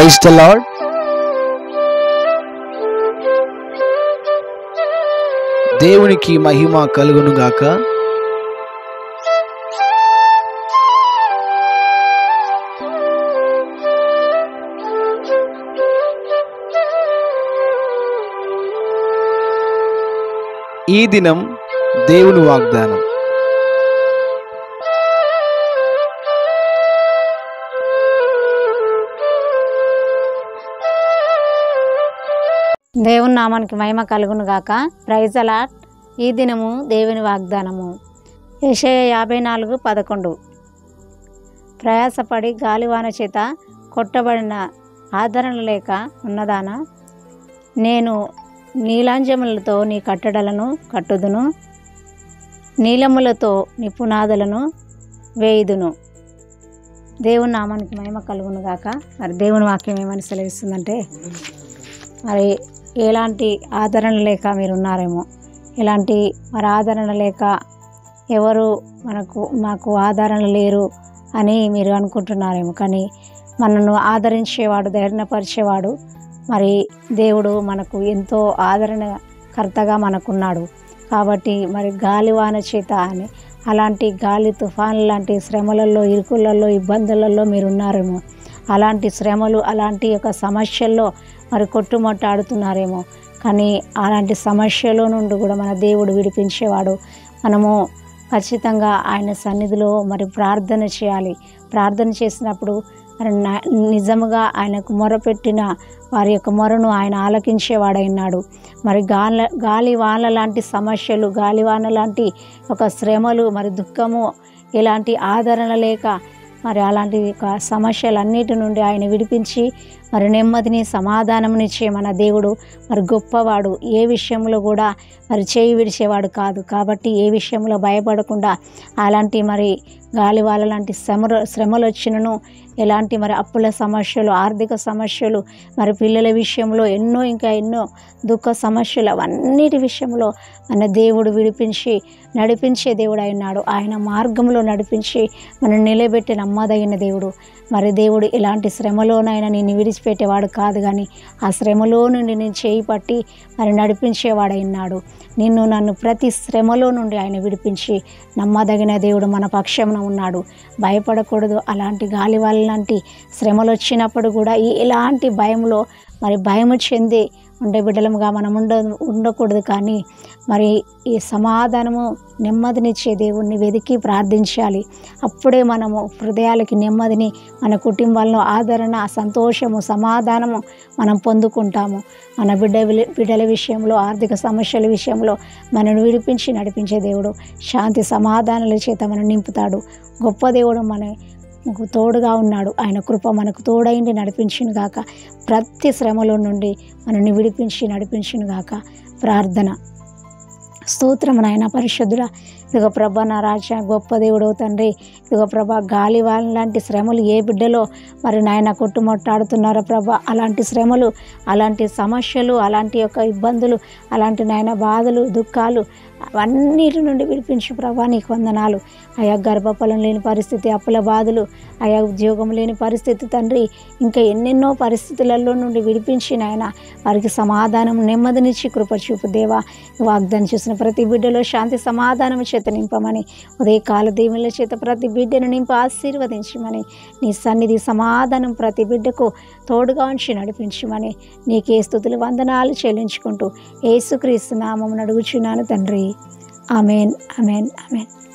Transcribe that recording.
praise the lord దేవునికి మహిమ కలుగును గాక ఈ దినం దేవుని వాగ్దానం దేవుని నామానికి మహిమ కలుగును గాక ప్రైజ్ అలాట్ ఈ దినము దేవుని వాగ్దానము యెషయ యాభై నాలుగు పదకొండు ప్రయాసపడి గాలివాన చేత కొట్టబడిన ఆదరణ లేక ఉన్నదానా నేను నీలాంజములతో నీ కట్టడలను కట్టుదును నీలములతో నీ పునాదులను వేయుదును దేవుని నామానికి మహిమ కలుగును గాక మరి దేవుని వాక్యం ఏమని సెలవిస్తుందంటే మరి ఎలాంటి ఆదరణ లేక మీరు ఉన్నారేమో ఎలాంటి మరి ఆదరణ లేక ఎవరు మనకు మాకు ఆదరణ లేరు అని మీరు అనుకుంటున్నారేమో కానీ మనను ఆదరించేవాడు ధైర్యపరిచేవాడు మరి దేవుడు మనకు ఎంతో ఆదరణకర్తగా మనకున్నాడు కాబట్టి మరి గాలివాన చేత అని అలాంటి గాలి తుఫాన్ లాంటి శ్రమలలో ఇరుకులలో ఇబ్బందులలో మీరు ఉన్నారేమో అలాంటి శ్రమలు అలాంటి యొక్క సమస్యల్లో మరి కొట్టుమట్టాడుతున్నారేమో కానీ అలాంటి సమస్యలో నుండి కూడా మన దేవుడు విడిపించేవాడు మనము ఖచ్చితంగా ఆయన సన్నిధిలో మరి ప్రార్థన చేయాలి ప్రార్థన చేసినప్పుడు మరి నా- నిజముగా ఆయనకు మొరపెట్టిన వారి యొక్క మొరను ఆయన ఆలకించేవాడైనాడు మరి గాలి గాలి వాన లాంటి సమస్యలు గాలివాన లాంటి ఒక శ్రమలు మరి దుఃఖము ఇలాంటి ఆదరణ లేక మరి అలాంటి ఒక సమస్యలన్నిటి నుండి ఆయన విడిపించి మరి నెమ్మదిని సమాధానమునిచ్చే మన దేవుడు మరి గొప్పవాడు ఏ విషయంలో కూడా మరి చేయి విడిచేవాడు కాదు కాబట్టి ఏ విషయంలో భయపడకుండా అలాంటి మరి గాలివాల లాంటి శ్రమ శ్రమలు వచ్చినను ఎలాంటి మరి అప్పుల సమస్యలు ఆర్థిక సమస్యలు మరి పిల్లల విషయంలో ఎన్నో ఇంకా ఎన్నో దుఃఖ సమస్యలు అవన్నిటి విషయంలో మన దేవుడు విడిపించి నడిపించే దేవుడు అయినాడు ఆయన మార్గంలో నడిపించి మనం నిలబెట్టి నమ్మదగిన దేవుడు మరి దేవుడు ఎలాంటి శ్రమలోనైనా నేను విడిచిపెట్టేవాడు కాదు కానీ ఆ శ్రమలో నుండి నేను చేయి పట్టి మరి నడిపించేవాడైనాడు నిన్ను నన్ను ప్రతి శ్రమలో నుండి ఆయన విడిపించి నమ్మదగిన దేవుడు మన పక్షమున ఉన్నాడు భయపడకూడదు అలాంటి గాలి లాంటి శ్రమలు వచ్చినప్పుడు కూడా ఈ ఎలాంటి భయంలో మరి భయము చెంది ఉండే బిడ్డలముగా మనం ఉండ ఉండకూడదు కానీ మరి ఈ సమాధానము నెమ్మదినిచ్చే దేవుణ్ణి వెతికి ప్రార్థించాలి అప్పుడే మనము హృదయాలకి నెమ్మదిని మన కుటుంబాల్లో ఆదరణ సంతోషము సమాధానము మనం పొందుకుంటాము మన బిడ్డ విలి- బిడ్డల విషయంలో ఆర్థిక సమస్యల విషయంలో మనను విడిపించి నడిపించే దేవుడు శాంతి సమాధానాల చేత మనం నింపుతాడు గొప్ప దేవుడు మన మనకు తోడుగా ఉన్నాడు ఆయన కృప మనకు తోడైండి నడిపించును గాక ప్రతి శ్రమలో నుండి మనల్ని విడిపించి నడిపించును గాక ప్రార్థన స్తోత్రం నాయన పరిశుద్ధుడా ఇదిగో ప్రభా నా రాజా గొప్ప దేవుడు తండ్రి ఇదిగో ప్రభా గాలి వాళ్ళ లాంటి శ్రమలు ఏ బిడ్డలో మరి నాయన కొట్టుమొట్టాడుతున్నారో ప్రభా అలాంటి శ్రమలు అలాంటి సమస్యలు అలాంటి యొక్క ఇబ్బందులు అలాంటి నాయన బాధలు దుఃఖాలు అవన్నిటి నుండి విడిపించు ప్రభా నీకు వందనాలు అయా గర్భఫలం లేని పరిస్థితి అప్పుల బాధలు అయా ఉద్యోగం లేని పరిస్థితి తండ్రి ఇంకా ఎన్నెన్నో పరిస్థితులలో నుండి విడిపించి నాయన వారికి సమాధానం నెమ్మదినిచ్చి కృప చూపు దేవా వాగ్దానం చేసిన ప్రతి బిడ్డలో శాంతి సమాధానం చేత నింపమని ఉదయకాల దీవుల చేత ప్రతి బిడ్డను నింపి ఆశీర్వదించమని నీ సన్నిధి సమాధానం ప్రతి బిడ్డకు తోడుగా ఉంచి నడిపించమని నీకే స్థుతులు వందనాలు చెల్లించుకుంటూ ఏసుక్రీస్తు నామం అడుగుచున్నాను తండ్రి ఆమెన్ ఆమెన్ ఆమెన్